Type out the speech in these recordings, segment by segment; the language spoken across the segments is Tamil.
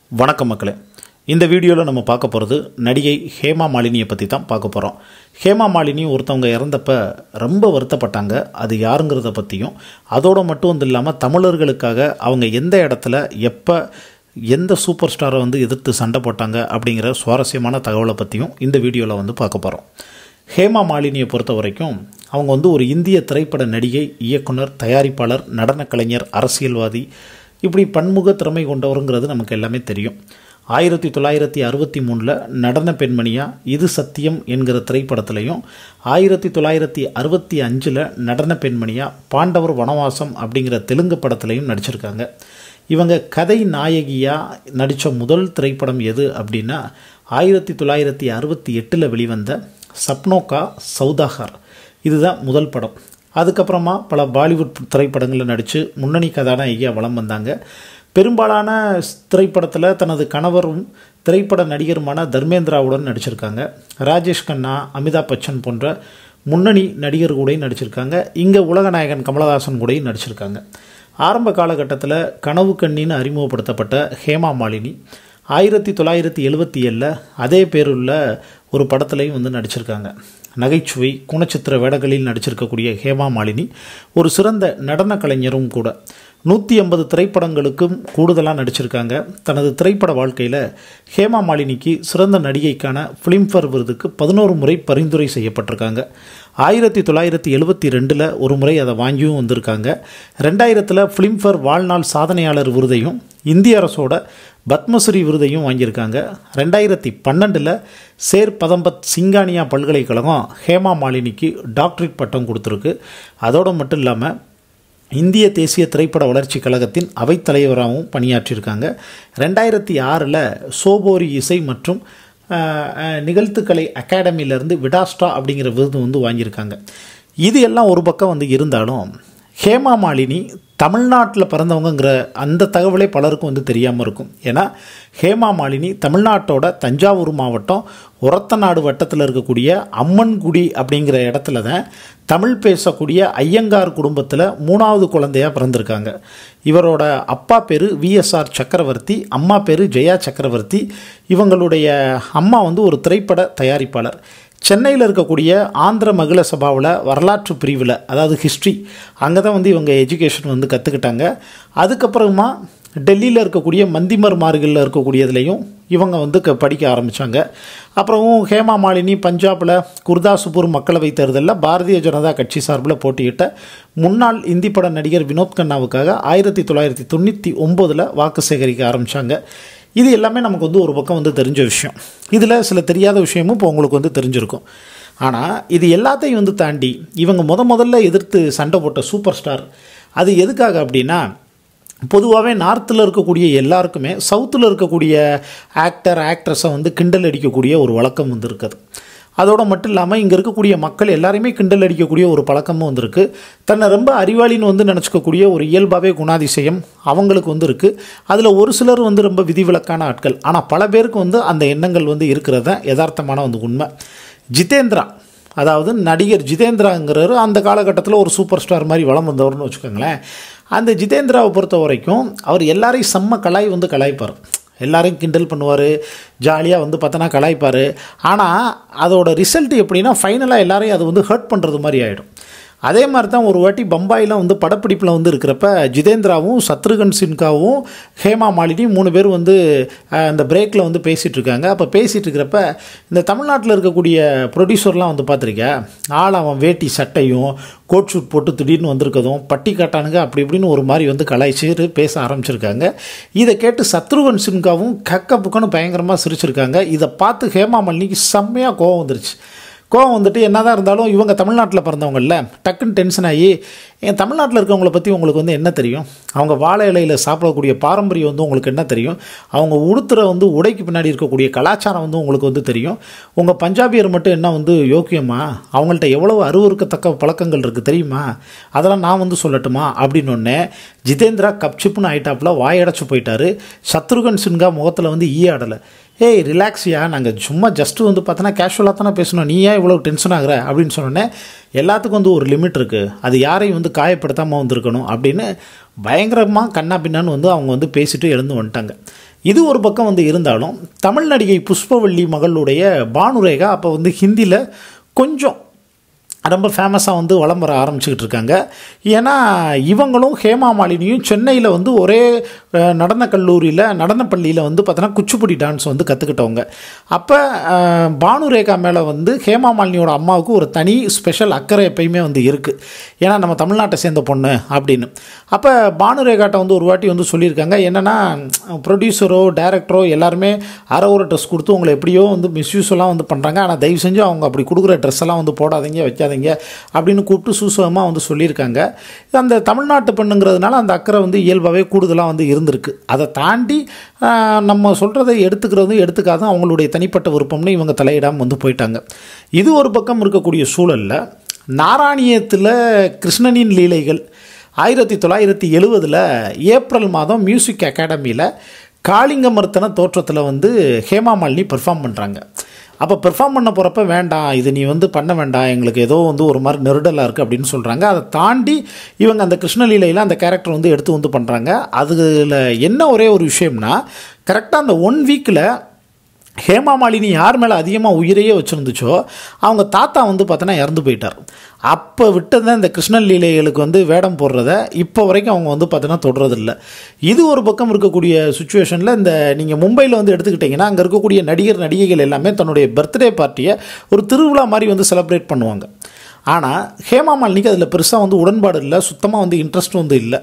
வணக்கம் மக்களே இந்த வீடியோவில் நம்ம பார்க்க போகிறது நடிகை ஹேமா மாலினியை பற்றி தான் பார்க்க போகிறோம் ஹேமா மாலினி ஒருத்தவங்க இறந்தப்ப ரொம்ப வருத்தப்பட்டாங்க அது யாருங்கிறத பற்றியும் அதோடு மட்டும் வந்து இல்லாமல் தமிழர்களுக்காக அவங்க எந்த இடத்துல எப்போ எந்த சூப்பர் ஸ்டாரை வந்து எதிர்த்து சண்டை போட்டாங்க அப்படிங்கிற சுவாரஸ்யமான தகவலை பற்றியும் இந்த வீடியோவில் வந்து பார்க்க போகிறோம் ஹேமா மாலினியை பொறுத்த வரைக்கும் அவங்க வந்து ஒரு இந்திய திரைப்பட நடிகை இயக்குனர் தயாரிப்பாளர் நடனக் கலைஞர் அரசியல்வாதி இப்படி பன்முக திறமை கொண்டவருங்கிறது நமக்கு எல்லாமே தெரியும் ஆயிரத்தி தொள்ளாயிரத்தி அறுபத்தி மூணில் நடன பெண்மணியா இது சத்தியம் என்கிற திரைப்படத்திலையும் ஆயிரத்தி தொள்ளாயிரத்தி அறுபத்தி அஞ்சில் நடன பெண்மணியா பாண்டவர் வனவாசம் அப்படிங்கிற தெலுங்கு படத்துலையும் நடிச்சிருக்காங்க இவங்க கதை நாயகியாக நடித்த முதல் திரைப்படம் எது அப்படின்னா ஆயிரத்தி தொள்ளாயிரத்தி அறுபத்தி எட்டில் வெளிவந்த சப்னோகா சௌதாகர் இதுதான் முதல் படம் அதுக்கப்புறமா பல பாலிவுட் திரைப்படங்களில் நடித்து முன்னணி கதாநாயகியாக வலம் வந்தாங்க பெரும்பாலான திரைப்படத்தில் தனது கணவரும் திரைப்பட நடிகருமான தர்மேந்திராவுடன் நடிச்சிருக்காங்க ராஜேஷ் கண்ணா அமிதாப் பச்சன் போன்ற முன்னணி நடிகர் கூடயும் நடிச்சிருக்காங்க இங்கே உலகநாயகன் கமலஹாசன் கூடயும் நடிச்சிருக்காங்க ஆரம்ப காலகட்டத்தில் கனவு கண்ணின்னு அறிமுகப்படுத்தப்பட்ட ஹேமா மாலினி ஆயிரத்தி தொள்ளாயிரத்தி எழுபத்தி ஏழில் அதே பேருள்ள ஒரு படத்துலையும் வந்து நடிச்சிருக்காங்க நகைச்சுவை குணச்சித்திர வேடங்களில் நடிச்சிருக்கக்கூடிய ஹேமா மாலினி ஒரு சிறந்த நடன கலைஞரும் கூட நூற்றி ஐம்பது திரைப்படங்களுக்கும் கூடுதலாக நடிச்சிருக்காங்க தனது திரைப்பட வாழ்க்கையில் ஹேமா மாலினிக்கு சிறந்த நடிகைக்கான ஃபிலிம்ஃபேர் விருதுக்கு பதினோரு முறை பரிந்துரை செய்யப்பட்டிருக்காங்க ஆயிரத்தி தொள்ளாயிரத்தி எழுபத்தி ரெண்டில் ஒரு முறை அதை வாங்கியும் வந்திருக்காங்க ரெண்டாயிரத்தில் ஃபிலிம்ஃபேர் வாழ்நாள் சாதனையாளர் விருதையும் இந்திய அரசோட பத்மஸ்ரீ விருதையும் வாங்கியிருக்காங்க ரெண்டாயிரத்தி பன்னெண்டில் சேர் பதம்பத் சிங்கானியா பல்கலைக்கழகம் ஹேமா மாலினிக்கு டாக்டரேட் பட்டம் கொடுத்துருக்கு அதோடு மட்டும் இல்லாமல் இந்திய தேசிய திரைப்பட வளர்ச்சி கழகத்தின் அவைத்தலைவராகவும் பணியாற்றியிருக்காங்க ரெண்டாயிரத்தி ஆறில் சோபோரி இசை மற்றும் நிகழ்த்துக்கலை அகாடமியிலேருந்து விடாஸ்டா அப்படிங்கிற விருது வந்து வாங்கியிருக்காங்க இது எல்லாம் ஒரு பக்கம் வந்து இருந்தாலும் ஹேமா மாலினி தமிழ்நாட்டில் பிறந்தவங்கங்கிற அந்த தகவலே பலருக்கும் வந்து தெரியாமல் இருக்கும் ஏன்னா ஹேமா மாலினி தமிழ்நாட்டோட தஞ்சாவூர் மாவட்டம் ஒரத்தநாடு வட்டத்தில் இருக்கக்கூடிய அம்மன்குடி அப்படிங்கிற இடத்துல தான் தமிழ் பேசக்கூடிய ஐயங்கார் குடும்பத்தில் மூணாவது குழந்தையாக பிறந்திருக்காங்க இவரோட அப்பா பேர் விஎஸ்ஆர் சக்கரவர்த்தி அம்மா பேர் ஜெயா சக்கரவர்த்தி இவங்களுடைய அம்மா வந்து ஒரு திரைப்பட தயாரிப்பாளர் சென்னையில் இருக்கக்கூடிய ஆந்திர மகிழ சபாவில் வரலாற்று பிரிவில் அதாவது ஹிஸ்ட்ரி அங்கே தான் வந்து இவங்க எஜுகேஷன் வந்து கற்றுக்கிட்டாங்க அதுக்கப்புறமா டெல்லியில் இருக்கக்கூடிய மந்திமர் மார்களில் இருக்கக்கூடியதுலேயும் இவங்க வந்து க படிக்க ஆரம்பித்தாங்க அப்புறம் ஹேமா மாலினி பஞ்சாபில் குர்தாசுபூர் மக்களவைத் தேர்தலில் பாரதிய ஜனதா கட்சி சார்பில் போட்டியிட்ட முன்னாள் இந்தி பட நடிகர் வினோத் கண்ணாவுக்காக ஆயிரத்தி தொள்ளாயிரத்தி தொண்ணூற்றி ஒம்போதில் வாக்கு சேகரிக்க ஆரம்பித்தாங்க இது எல்லாமே நமக்கு வந்து ஒரு பக்கம் வந்து தெரிஞ்ச விஷயம் இதில் சில தெரியாத விஷயமும் இப்போ உங்களுக்கு வந்து தெரிஞ்சிருக்கும் ஆனால் இது எல்லாத்தையும் வந்து தாண்டி இவங்க முத முதல்ல எதிர்த்து சண்டை போட்ட சூப்பர் ஸ்டார் அது எதுக்காக அப்படின்னா பொதுவாகவே நார்த்தில் இருக்கக்கூடிய எல்லாருக்குமே சவுத்தில் இருக்கக்கூடிய ஆக்டர் ஆக்ட்ரஸை வந்து கிண்டல் அடிக்கக்கூடிய ஒரு வழக்கம் வந்து இருக்குது அதோடு மட்டும் இல்லாமல் இங்கே இருக்கக்கூடிய மக்கள் எல்லாரையுமே கிண்டல் அடிக்கக்கூடிய ஒரு பழக்கமும் வந்திருக்கு தன்னை ரொம்ப அறிவாளின்னு வந்து நினச்சிக்கக்கூடிய ஒரு இயல்பாகவே குணாதிசயம் அவங்களுக்கு வந்து இருக்குது அதில் ஒரு சிலர் வந்து ரொம்ப விதிவிலக்கான ஆட்கள் ஆனால் பல பேருக்கு வந்து அந்த எண்ணங்கள் வந்து இருக்கிறத யதார்த்தமான வந்து உண்மை ஜிதேந்திரா அதாவது நடிகர் ஜிதேந்திராங்கிறவர் அந்த காலகட்டத்தில் ஒரு சூப்பர் ஸ்டார் மாதிரி வளம் வந்தவர்னு வச்சுக்கோங்களேன் அந்த ஜிதேந்திராவை பொறுத்த வரைக்கும் அவர் எல்லாரையும் செம்ம கலாய் வந்து கலாய்ப்பார் எல்லாரையும் கிண்டல் பண்ணுவார் ஜாலியாக வந்து பார்த்தோன்னா கலாய்ப்பார் ஆனால் அதோட ரிசல்ட் எப்படின்னா ஃபைனலாக எல்லாரையும் அது வந்து ஹர்ட் பண்ணுறது மாதிரி ஆகிடும் அதே மாதிரி தான் ஒரு வாட்டி பம்பாயில் வந்து படப்பிடிப்பில் வந்து இருக்கிறப்ப ஜிதேந்திராவும் சத்ருகன் சின்காவும் ஹேமா மாலினி மூணு பேர் வந்து அந்த பிரேக்கில் வந்து பேசிகிட்டு இருக்காங்க அப்போ பேசிகிட்டு இருக்கிறப்ப இந்த தமிழ்நாட்டில் இருக்கக்கூடிய ப்ரொடியூசர்லாம் வந்து பார்த்துருக்கேன் ஆள் அவன் வேட்டி சட்டையும் கோட் ஷூட் போட்டு திடீர்னு வந்திருக்கதும் பட்டி காட்டானுங்க அப்படி இப்படின்னு ஒரு மாதிரி வந்து கலாய்ச்சி பேச ஆரம்பிச்சிருக்காங்க இதை கேட்டு சத்ருகன் சின்காவும் கக்க புக்கன்னு பயங்கரமாக சிரிச்சிருக்காங்க இதை பார்த்து ஹேமா மாலினிக்கு செம்மையாக கோவம் வந்துருச்சு கோவம் வந்துட்டு என்ன தான் இருந்தாலும் இவங்க தமிழ்நாட்டில் பிறந்தவங்கல்ல டக்குன்னு டென்ஷன் ஆகி என் தமிழ்நாட்டில் இருக்கவங்கள பற்றி உங்களுக்கு வந்து என்ன தெரியும் அவங்க வாழை இலையில் சாப்பிடக்கூடிய பாரம்பரியம் வந்து உங்களுக்கு என்ன தெரியும் அவங்க உடுத்துற வந்து உடைக்கு பின்னாடி இருக்கக்கூடிய கலாச்சாரம் வந்து உங்களுக்கு வந்து தெரியும் உங்கள் பஞ்சாபியர் மட்டும் என்ன வந்து யோக்கியமா அவங்கள்ட்ட எவ்வளவு அருவறுக்கத்தக்க பழக்கங்கள் இருக்குது தெரியுமா அதெல்லாம் நான் வந்து சொல்லட்டுமா அப்படின்னு ஒன்னே ஜிதேந்திரா கப்சிப்புன்னு ஆயிட்டாப்புல வாயடைச்சு போயிட்டாரு சத்ருகன் சின்கா முகத்தில் வந்து ஈயாடலை ஏய் ரிலாக்ஸியா நாங்கள் சும்மா ஜஸ்ட்டு வந்து பார்த்தோன்னா கேஷுவலாக தானே பேசணும் நீ ஏன் இவ்வளோ டென்ஷன் ஆகுற அப்படின்னு சொன்னோன்னே எல்லாத்துக்கும் வந்து ஒரு லிமிட் இருக்குது அது யாரையும் வந்து காயப்படுத்தாமல் வந்திருக்கணும் அப்படின்னு பயங்கரமாக கண்ணா பின்னான்னு வந்து அவங்க வந்து பேசிட்டு எழுந்து வந்துட்டாங்க இது ஒரு பக்கம் வந்து இருந்தாலும் தமிழ் நடிகை புஷ்பவள்ளி மகளுடைய பானுரேகா அப்போ வந்து ஹிந்தியில் கொஞ்சம் ரொம்ப ஃபேமஸாக வந்து வலம் வர ஆரம்பிச்சுக்கிட்டு இருக்காங்க ஏன்னா இவங்களும் ஹேமா மாலினியும் சென்னையில் வந்து ஒரே அஹ், நடன கல்லூரியில் நடன பள்ளியில் வந்து பார்த்தோன்னா குச்சிப்புடி டான்ஸ் வந்து கற்றுக்கிட்டவங்க அப்போ அஹ், பானுரேகா மேலே வந்து ஹேமா மாலினியோட அம்மாவுக்கு ஒரு தனி ஸ்பெஷல் அக்கறை எப்பயுமே வந்து இருக்குது ஏன்னா நம்ம தமிழ்நாட்டை சேர்ந்த பொண்ணு அப்படின்னு அப்போ பானுரேகாட்ட வந்து ஒரு வாட்டி வந்து சொல்லியிருக்காங்க என்னென்னா ப்ரொடியூசரோ டைரக்டரோ எல்லாருமே அரை ஒரு ட்ரெஸ் கொடுத்து உங்களை எப்படியோ வந்து மிஸ்யூஸ்லாம் வந்து பண்ணுறாங்க ஆனால் தயவு செஞ்சு அவங்க அப்படி கொடுக்குற ட்ரெஸ் எல்லாம் வந்து போடாதீங்க வைக்காதீங்க அப்படின்னு கூப்பிட்டு சூசகமாக வந்து சொல்லியிருக்காங்க அந்த தமிழ்நாட்டு பெண்ணுங்கிறதுனால அந்த அக்கறை வந்து இயல்பாகவே கூடுதலாக வந்து இருந்திருக்கு அதை தாண்டி ஆஹ், நம்ம சொல்கிறத எடுத்துக்கிறதும் எடுத்துக்காத அவங்களுடைய தனிப்பட்ட விருப்பம்னு இவங்க தலையிடாமல் வந்து போயிட்டாங்க இது ஒரு பக்கம் இருக்கக்கூடிய சூழலில் நாராயணியத்தில் கிருஷ்ணனின் லீலைகள் ஆயிரத்தி தொள்ளாயிரத்தி எழுவதில் ஏப்ரல் மாதம் மியூசிக் அகாடமியில் காளிங்கமர்த்தன தோற்றத்தில் வந்து ஹேமா மாலினி பெர்ஃபார்ம் பண்ணுறாங்க அப்போ பெர்ஃபார்ம் பண்ண போகிறப்ப வேண்டாம் இது நீ வந்து பண்ண வேண்டாம் எங்களுக்கு ஏதோ வந்து ஒரு மாதிரி நெருடலாக இருக்குது அப்படின்னு சொல்கிறாங்க அதை தாண்டி இவங்க அந்த கிருஷ்ணலீலையில் அந்த கேரக்டர் வந்து எடுத்து வந்து பண்ணுறாங்க அதில் என்ன ஒரே ஒரு விஷயம்னா கரெக்டாக அந்த ஒன் வீக்கில் ஹேமா மாலினி யார் மேலே அதிகமாக உயிரையே வச்சுருந்துச்சோ அவங்க தாத்தா வந்து பார்த்தோன்னா இறந்து போயிட்டார் அப்போ விட்டதை இந்த கிருஷ்ணன் லீலைகளுக்கு வந்து வேடம் போடுறத இப்போ வரைக்கும் அவங்க வந்து பார்த்தோன்னா தொடரதில்ல இது ஒரு பக்கம் இருக்கக்கூடிய சுச்சுவேஷனில் இந்த நீங்கள் மும்பையில் வந்து எடுத்துக்கிட்டிங்கன்னா அங்கே இருக்கக்கூடிய நடிகர் நடிகைகள் எல்லாமே தன்னுடைய பர்த்டே பார்ட்டியை ஒரு திருவிழா மாதிரி வந்து செலிப்ரேட் பண்ணுவாங்க ஆனால் ஹேமா மாலினிக்கு அதில் பெருசாக வந்து உடன்பாடு இல்லை சுத்தமாக வந்து இன்ட்ரெஸ்ட் வந்து இல்லை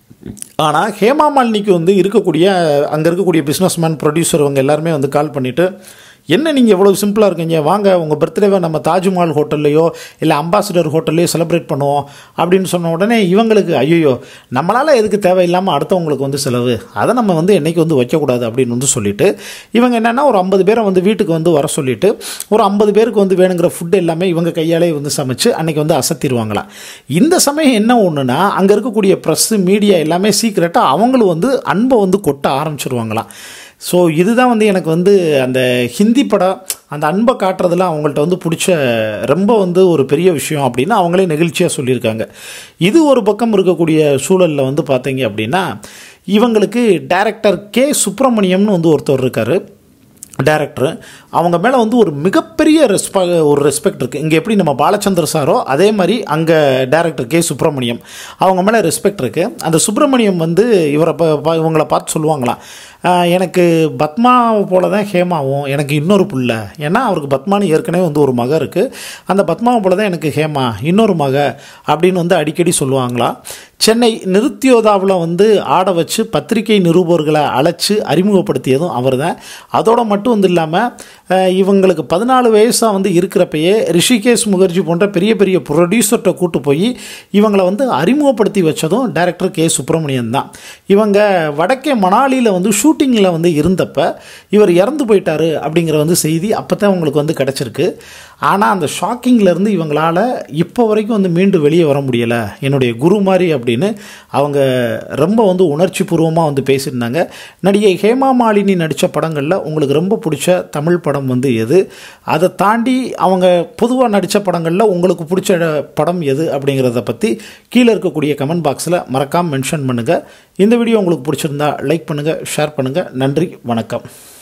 ஆனால் ஹேமா மாலினிக்கு வந்து இருக்கக்கூடிய அங்கே இருக்கக்கூடிய பிஸ்னஸ்மேன் ப்ரொடியூசர் அவங்க எல்லாருமே வந்து கால் பண்ணிவிட்டு என்ன நீங்கள் இவ்வளோ சிம்பிளாக இருக்கீங்க வாங்க உங்கள் பர்த்டேவை நம்ம தாஜ்மஹால் ஹோட்டல்லையோ இல்லை அம்பாசிடர் ஹோட்டல்லையோ செலிப்ரேட் பண்ணுவோம் அப்படின்னு சொன்ன உடனே இவங்களுக்கு ஐயோ நம்மளால் எதுக்கு தேவையில்லாமல் அடுத்தவங்களுக்கு வந்து செலவு அதை நம்ம வந்து என்றைக்கு வந்து வைக்கக்கூடாது அப்படின்னு வந்து சொல்லிட்டு இவங்க என்னென்னா ஒரு ஐம்பது பேரை வந்து வீட்டுக்கு வந்து வர சொல்லிட்டு ஒரு ஐம்பது பேருக்கு வந்து வேணுங்கிற ஃபுட் எல்லாமே இவங்க கையாலே வந்து சமைச்சு அன்னைக்கு வந்து அசத்திடுவாங்களாம் இந்த சமயம் என்ன ஒன்றுனா அங்கே இருக்கக்கூடிய ப்ரெஸ்ஸு மீடியா எல்லாமே சீக்கிரட்டாக அவங்களும் வந்து அன்பை வந்து கொட்ட ஆரம்பிச்சிருவாங்களாம் ஸோ இதுதான் வந்து எனக்கு வந்து அந்த ஹிந்தி படம் அந்த அன்பை காட்டுறதுல அவங்கள்ட்ட வந்து பிடிச்ச ரொம்ப வந்து ஒரு பெரிய விஷயம் அப்படின்னு அவங்களே நெகிழ்ச்சியாக சொல்லியிருக்காங்க இது ஒரு பக்கம் இருக்கக்கூடிய சூழலில் வந்து பார்த்தீங்க அப்படின்னா இவங்களுக்கு டைரக்டர் கே சுப்பிரமணியம்னு வந்து ஒருத்தர் இருக்கார் டேரக்டர் அவங்க மேலே வந்து ஒரு மிகப்பெரிய ரெஸ்ப ஒரு ரெஸ்பெக்ட் இருக்குது இங்கே எப்படி நம்ம பாலச்சந்திர சாரோ அதே மாதிரி அங்கே டேரக்டர் கே சுப்பிரமணியம் அவங்க மேலே ரெஸ்பெக்ட் இருக்குது அந்த சுப்பிரமணியம் வந்து இவரை ப- ப- இவங்களை பார்த்து சொல்லுவாங்களாம் "ஆஹ், எனக்கு பத்மா போல தான் ஹேமாவும் எனக்கு இன்னொரு புள்ள ஏன்னா அவருக்கு பத்மானு ஏற்கனவே வந்து ஒரு மக இருக்குது அந்த பத்மாவை போல தான் எனக்கு ஹேமா இன்னொரு மக அப்படின்னு வந்து அடிக்கடி சொல்லுவாங்களாம் சென்னை நிருத்தியோதாவில் வந்து ஆட வச்சு பத்திரிகை நிருபர்களை அழைச்சி அறிமுகப்படுத்தியதும் அவர் தான் அதோட மட்டும் வந்து இல்லாமல் இவங்களுக்கு பதினாலு வயசாக வந்து இருக்கிறப்பயே ரிஷிகேஷ் முகர்ஜி போன்ற பெரிய பெரிய ப்ரொடியூசர்கிட்ட கூட்டு போய் இவங்களை வந்து அறிமுகப்படுத்தி வச்சதும் டைரக்டர் கே சுப்பிரமணியன் தான் இவங்க வடக்கே மணாலியில் வந்து ஷூட்டிங்கில் வந்து இருந்தப்ப இவர் இறந்து போயிட்டாரு அப்படிங்கிற வந்து செய்தி அப்போ தான் உங்களுக்கு வந்து கிடச்சிருக்கு ஆனால் அந்த ஷாக்கிங்லேருந்து இவங்களால் இப்போ வரைக்கும் வந்து மீண்டு வெளியே வர முடியலை என்னுடைய குரு மாதிரி அப்படின்னு அவங்க ரொம்ப வந்து உணர்ச்சி பூர்வமாக வந்து பேசியிருந்தாங்க நடிகை ஹேமா மாலினி நடித்த படங்களில் உங்களுக்கு ரொம்ப பிடிச்ச தமிழ் படம் வந்து எது அதை தாண்டி அவங்க பொதுவாக நடித்த படங்களில் உங்களுக்கு பிடிச்ச படம் எது அப்படிங்கிறத பற்றி கீழே இருக்கக்கூடிய கமெண்ட் பாக்ஸில் மறக்காமல் மென்ஷன் பண்ணுங்கள் இந்த வீடியோ உங்களுக்கு பிடிச்சிருந்தா லைக் பண்ணுங்கள் ஷேர் பண்ணுங்கள் நன்றி வணக்கம்